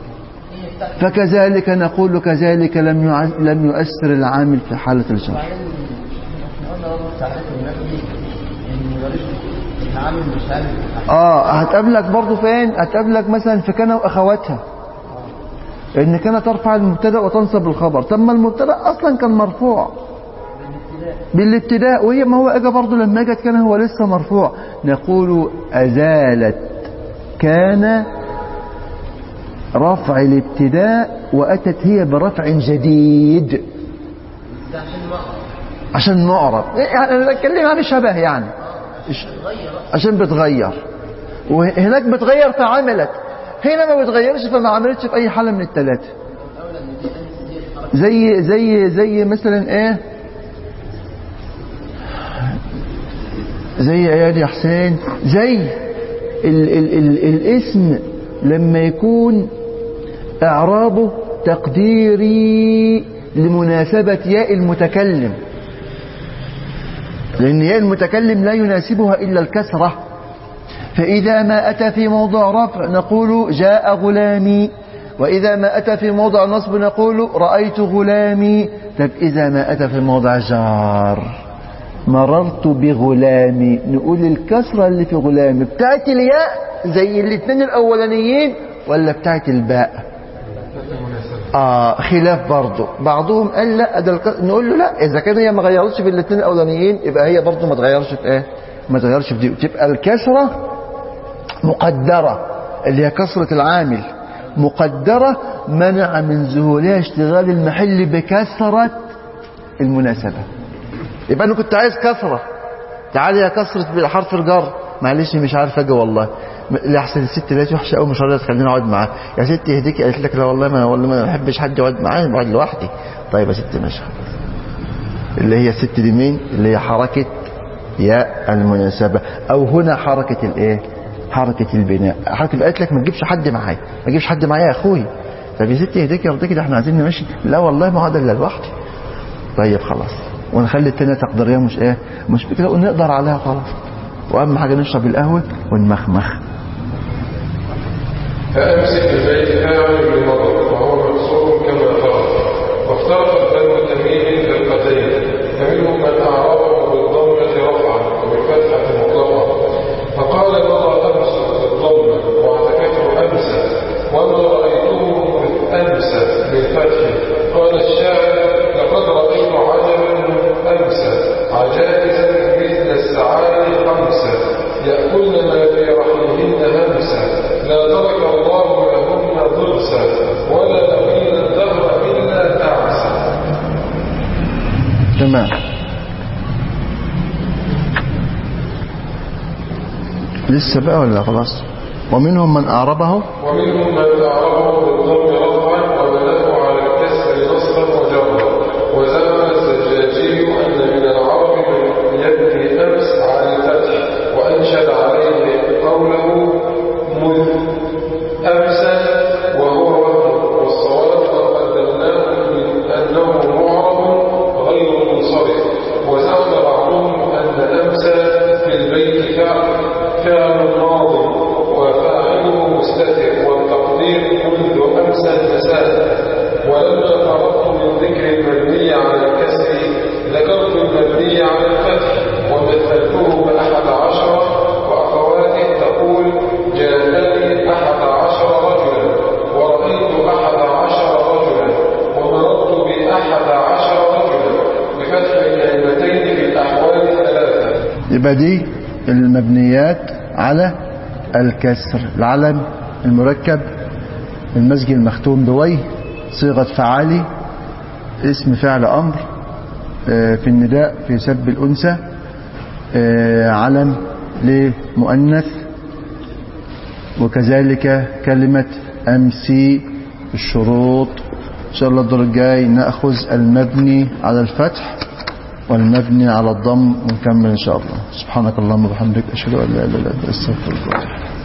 فكذلك نقول كذلك لم يع... لم يؤثر العامل في حالة الجر وبعدين احنا قلنا برضه تعريف النقل ان ورث العامل مش عارف اه هتقابلك برضو فين هتقابلك مثلا في كان واخواتها ان كان ترفع المبتدا وتنصب الخبر طب ما المبتدا اصلا كان مرفوع بالابتداء وهي ما هو اجى برضو لما اجت كان هو لسه مرفوع نقول ازالت كان رفع الابتداء واتت هي برفع جديد ده عشان نقرا عشان نعرف يعني انا بتكلم عن شبه يعني عشان بتغير وهناك بتغير فعملت هنا ما بتغيرش فما عملتش في اي حاله من الثلاثه الاولى ان دي انس دي الحركه زي زي زي مثلا ايه زي ايه يا حسين زي ال ال ال الاسم لما يكون اعرابه تقديري لمناسبة ياء المتكلم لأن ياء المتكلم لا يناسبها إلا الكسرة فإذا ما أتى في موضع رفع نقول جاء غلامي وإذا ما أتى في موضع نصب نقول رأيت غلامي طب إذا ما أتى في موضع جار مررت بغلامي نقول الكسرة اللي في غلامي بتاعت الياء زي الاثنين الأولانيين ولا بتاعت الباء آه خلاف برضه بعضهم قال لا ده الك... نقول له لا اذا كان هي ما غيرتش في الاثنين الاولانيين يبقى هي برضه ما تغيرش في ايه ما تغيرش في دي تبقى الكسره مقدره اللي هي كسره العامل مقدره منع من ذهولها اشتغال المحل بكسره المناسبه يبقى انا كنت عايز كسره تعالي يا كسره حرف الجر معلش مش عارف اجي والله لا احسن الست ديت وحشه قوي مش راضيه تخليني اقعد معاها يا ستي يهديكي قالت لك لا والله ما والله ما بحبش حد يقعد معايا بقعد لوحدي طيب يا ستي ماشي اللي هي الست دي مين اللي هي حركه ياء المناسبه او هنا حركه الايه حركه البناء حركه قالت لك ما تجيبش حد معايا ما تجيبش حد معايا يا اخوي طب يا ستي يهديكي يرضيكي ده احنا عايزين نمشي لا والله ما اقعد الا لوحدي طيب خلاص ونخلي التانية تقديرية مش ايه مش بكده ونقدر عليها خلاص واهم حاجه نشرب القهوه ونمخمخ فأمسك البيت كامل بمضر وهو مقصور كما قال وافترقت بنو تميم فرقتين فمنهم من أعرضه بالضمة رفعا وبالفتحة مطلقة فقال مضى أمس بالضمة واعتكته أمسى وما رأيته أمسى بالفتح قال الشاعر لقد رأيت عجبا أمسى عجائزا مثل السعادة خمسة يأكلن ما في رحمهن همسا لا ترك الله لهن ضرسا ولا لهن الدهر إلا تعسا تمام لسه بقى ولا خلاص ومنهم من أعربه ومنهم من تعرضه بالضم رفعا وبناه على الكسر نصبا وجرا وزعم الزجاجي أن من العرب من يبني أمس على الفتح وأنشد عليه قوله مذ أمسى وهو وهم والصواب قد قدمناه من أنه معرب غير منصرف وزعم بعضهم أن أمسى في البيت فعل فعل ماض وفاعله مستتر والتقدير منذ أمسى المساء ولما فرغت من ذكر المبني على الكسر ذكرت المبني على الفتح ومثلته بأحد عشر وأخواته تقول جاءني أحد عشر رجلا ورأيت أحد عشر رجلا ومررت بأحد عشر رجلا بفتح الكلمتين في الأحوال الثلاثة يبقى دي المبنيات على الكسر العلم المركب المسجد المختوم بويه صيغة فعالي اسم فعل أمر آه، في النداء في سب الأنثى آه، علم لمؤنث وكذلك كلمة أمسي الشروط إن شاء الله الدور الجاي نأخذ المبني على الفتح والمبني على الضم ونكمل إن شاء الله سبحانك اللهم وبحمدك أشهد أن لا إله إلا أنت أستغفرك وأتوب إليك